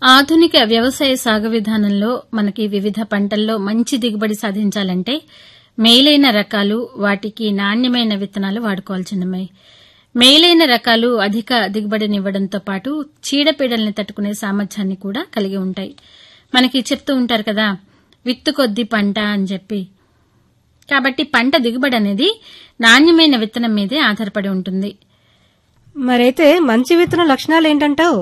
ఆధునిక వ్యవసాయ సాగు విధానంలో మనకి వివిధ పంటల్లో మంచి దిగుబడి సాధించాలంటే మేలైన రకాలు వాటికి నాణ్యమైన విత్తనాలు వాడుకోవాలి చిన్నమ్మాయి మేలైన రకాలు అధిక దిగుబడినివ్వడంతో పాటు చీడపీడల్ని తట్టుకునే సామర్థ్యాన్ని కూడా కలిగి ఉంటాయి మనకి చెప్తూ ఉంటారు కదా విత్తు కొద్ది పంట అని చెప్పి కాబట్టి పంట దిగుబడి అనేది నాణ్యమైన విత్తనం మీదే ఆధారపడి ఉంటుంది మరైతే మంచి విత్తనం లక్షణాలు ఏంటంటావు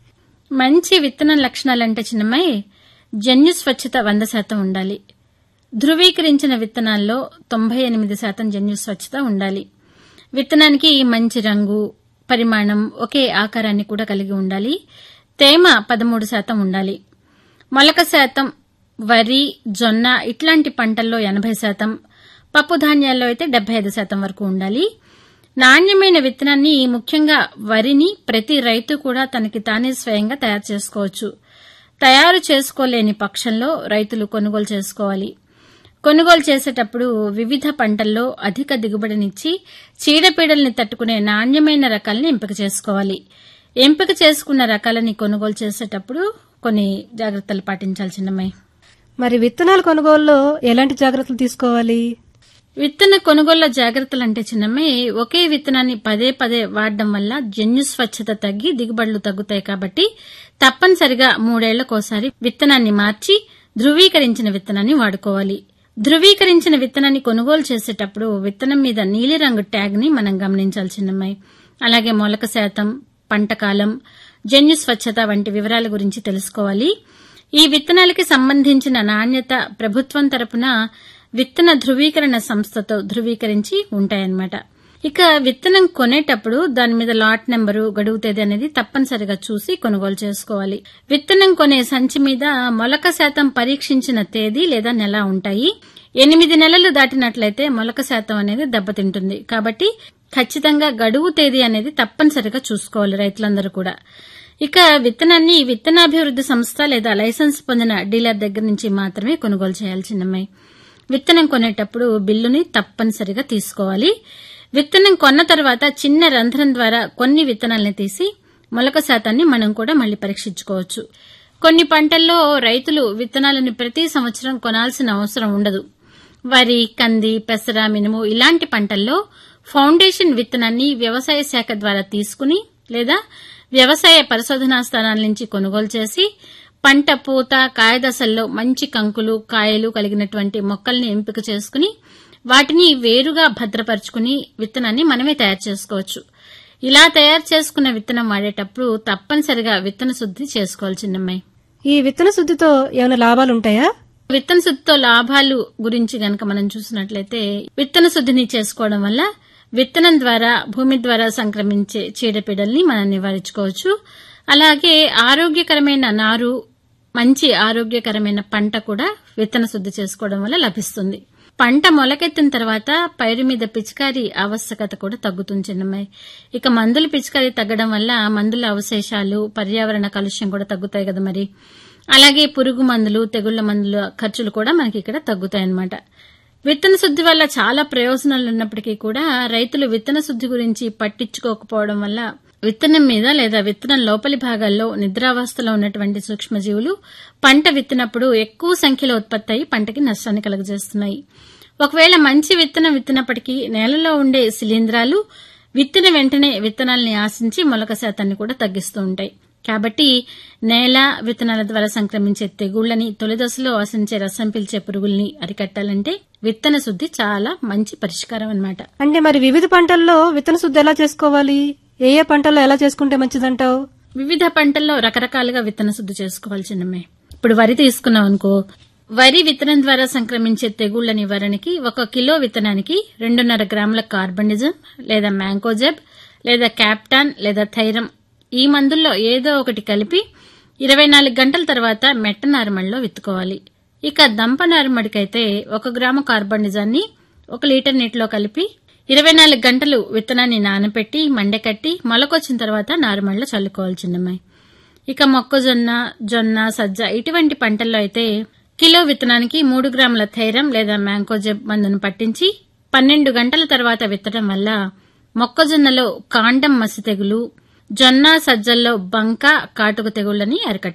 మంచి విత్తనం లక్షణాలంటే చిన్నమ్మాయి జన్యు స్వచ్ఛత వంద శాతం ఉండాలి ధృవీకరించిన విత్తనాల్లో తొంభై ఎనిమిది శాతం జన్యు స్వచ్ఛత ఉండాలి విత్తనానికి మంచి రంగు పరిమాణం ఒకే ఆకారాన్ని కూడా కలిగి ఉండాలి తేమ పదమూడు శాతం ఉండాలి మొలక శాతం వరి జొన్న ఇట్లాంటి పంటల్లో ఎనభై శాతం పప్పు ధాన్యాల్లో అయితే డెబ్బై ఐదు శాతం వరకు ఉండాలి నాణ్యమైన విత్తనాన్ని ముఖ్యంగా వరిని ప్రతి రైతు కూడా తనకి తానే స్వయంగా తయారు చేసుకోవచ్చు తయారు చేసుకోలేని పక్షంలో రైతులు కొనుగోలు చేసుకోవాలి కొనుగోలు చేసేటప్పుడు వివిధ పంటల్లో అధిక దిగుబడినిచ్చి చీడపీడల్ని తట్టుకునే నాణ్యమైన రకాలని ఎంపిక చేసుకోవాలి ఎంపిక చేసుకున్న రకాలని కొనుగోలు చేసేటప్పుడు కొన్ని జాగ్రత్తలు పాటించాలి చిన్నమ్మాయి మరి విత్తనాల కొనుగోలులో ఎలాంటి జాగ్రత్తలు తీసుకోవాలి విత్తన కొనుగోళ్ల జాగ్రత్తలు అంటే చిన్నమ్మాయి ఒకే విత్తనాన్ని పదే పదే వాడడం వల్ల జన్యు స్వచ్ఛత తగ్గి దిగుబడులు తగ్గుతాయి కాబట్టి తప్పనిసరిగా మూడేళ్లకోసారి విత్తనాన్ని మార్చి ధృవీకరించిన విత్తనాన్ని వాడుకోవాలి ధృవీకరించిన విత్తనాన్ని కొనుగోలు చేసేటప్పుడు విత్తనం మీద నీలిరంగు ట్యాగ్ ని మనం గమనించాలి చిన్నమ్మాయి అలాగే మొలక శాతం పంటకాలం జన్యు స్వచ్ఛత వంటి వివరాల గురించి తెలుసుకోవాలి ఈ విత్తనాలకి సంబంధించిన నాణ్యత ప్రభుత్వం తరపున విత్తన ధృవీకరణ సంస్థతో ధృవీకరించి ఉంటాయన్నమాట ఇక విత్తనం కొనేటప్పుడు దాని మీద లాట్ నెంబరు గడువు తేదీ అనేది తప్పనిసరిగా చూసి కొనుగోలు చేసుకోవాలి విత్తనం కొనే సంచి మీద మొలక శాతం పరీక్షించిన తేదీ లేదా నెల ఉంటాయి ఎనిమిది నెలలు దాటినట్లయితే మొలక శాతం అనేది దెబ్బతింటుంది కాబట్టి ఖచ్చితంగా గడువు తేదీ అనేది తప్పనిసరిగా చూసుకోవాలి రైతులందరూ కూడా ఇక విత్తనాన్ని విత్తనాభివృద్ది సంస్థ లేదా లైసెన్స్ పొందిన డీలర్ దగ్గర నుంచి మాత్రమే కొనుగోలు చేయాలి చిన్నమ్మాయి విత్తనం కొనేటప్పుడు బిల్లుని తప్పనిసరిగా తీసుకోవాలి విత్తనం కొన్న తర్వాత చిన్న రంధ్రం ద్వారా కొన్ని విత్తనాల్ని తీసి మొలక శాతాన్ని మనం కూడా మళ్లీ పరీక్షించుకోవచ్చు కొన్ని పంటల్లో రైతులు విత్తనాలను ప్రతి సంవత్సరం కొనాల్సిన అవసరం ఉండదు వరి కంది పెసర మినుము ఇలాంటి పంటల్లో ఫౌండేషన్ విత్తనాన్ని వ్యవసాయ శాఖ ద్వారా తీసుకుని లేదా వ్యవసాయ పరిశోధనా స్థానాల నుంచి కొనుగోలు చేసి పంట పూత కాయదశల్లో మంచి కంకులు కాయలు కలిగినటువంటి మొక్కల్ని ఎంపిక చేసుకుని వాటిని వేరుగా భద్రపరుచుకుని విత్తనాన్ని మనమే తయారు చేసుకోవచ్చు ఇలా తయారు చేసుకున్న విత్తనం వాడేటప్పుడు తప్పనిసరిగా విత్తన శుద్ది చేసుకోవాలి చిన్నమ్మాయి ఈ విత్తన శుద్దితో ఏమైనా లాభాలుంటాయా విత్తన శుద్ధితో లాభాలు గురించి గనక మనం చూసినట్లయితే విత్తన శుద్ధిని చేసుకోవడం వల్ల విత్తనం ద్వారా భూమి ద్వారా సంక్రమించే చీడపీడల్ని మనం నివారించుకోవచ్చు అలాగే ఆరోగ్యకరమైన నారు మంచి ఆరోగ్యకరమైన పంట కూడా విత్తన శుద్ధి చేసుకోవడం వల్ల లభిస్తుంది పంట మొలకెత్తిన తర్వాత పైరు మీద పిచికారి ఆవశ్యకత కూడా తగ్గుతుంది చిన్నమ్మాయి ఇక మందులు పిచికారి తగ్గడం వల్ల మందుల అవశేషాలు పర్యావరణ కాలుష్యం కూడా తగ్గుతాయి కదా మరి అలాగే పురుగు మందులు తెగుళ్ల మందుల ఖర్చులు కూడా మనకి ఇక్కడ తగ్గుతాయన్నమాట విత్తన శుద్ది వల్ల చాలా ప్రయోజనాలు ఉన్నప్పటికీ కూడా రైతులు విత్తన శుద్ది గురించి పట్టించుకోకపోవడం వల్ల విత్తనం మీద లేదా విత్తనం లోపలి భాగాల్లో నిద్రావస్థలో ఉన్నటువంటి సూక్ష్మజీవులు పంట విత్తినప్పుడు ఎక్కువ సంఖ్యలో ఉత్పత్తి అయి పంటకి నష్టాన్ని కలుగజేస్తున్నాయి ఒకవేళ మంచి విత్తనం విత్తినప్పటికీ నేలలో ఉండే శిలీంధ్రాలు విత్తిన వెంటనే విత్తనాల్ని ఆశించి మొలక శాతాన్ని కూడా తగ్గిస్తూ ఉంటాయి కాబట్టి నేల విత్తనాల ద్వారా సంక్రమించే తెగుళ్లని తొలిదశలో ఆశించే రసం పీల్చే పురుగుల్ని అరికట్టాలంటే విత్తన శుద్ది చాలా మంచి పరిష్కారం అన్నమాట అంటే మరి వివిధ పంటల్లో విత్తన శుద్ధి ఎలా చేసుకోవాలి ఏ ఏ పంటల్లో ఎలా చేసుకుంటే మంచిదంటావు వివిధ పంటల్లో రకరకాలుగా విత్తన శుద్ధి చేసుకోవాలి చిన్నమ్మే ఇప్పుడు వరి తీసుకున్నాం అనుకో వరి విత్తనం ద్వారా సంక్రమించే తెగుళ్ల నివారణకి ఒక కిలో విత్తనానికి రెండున్నర గ్రాముల కార్బనిజం లేదా మ్యాంకోజెబ్ లేదా క్యాప్టాన్ లేదా థైరం ఈ మందుల్లో ఏదో ఒకటి కలిపి ఇరవై నాలుగు గంటల తర్వాత మెట్ట నారుమడిలో విత్తుకోవాలి ఇక దంప నారుమడికైతే ఒక గ్రాము కార్బనిజాన్ని ఒక లీటర్ నీటిలో కలిపి ఇరవై నాలుగు గంటలు విత్తనాన్ని నానపెట్టి మండకట్టి మొలకొచ్చిన తర్వాత నారుమడిలో చల్లుకోవాలి చిన్నమ్మాయి ఇక మొక్కజొన్న జొన్న సజ్జ ఇటువంటి పంటల్లో అయితే కిలో విత్తనానికి మూడు గ్రాముల థైరం లేదా మ్యాంకోజెబ్ మందును పట్టించి పన్నెండు గంటల తర్వాత విత్తడం వల్ల మొక్కజొన్నలో కాండం మసి తెగులు జొన్న సజ్జల్లో బంక కాటుక తెగుళ్లని అరికట్టాలి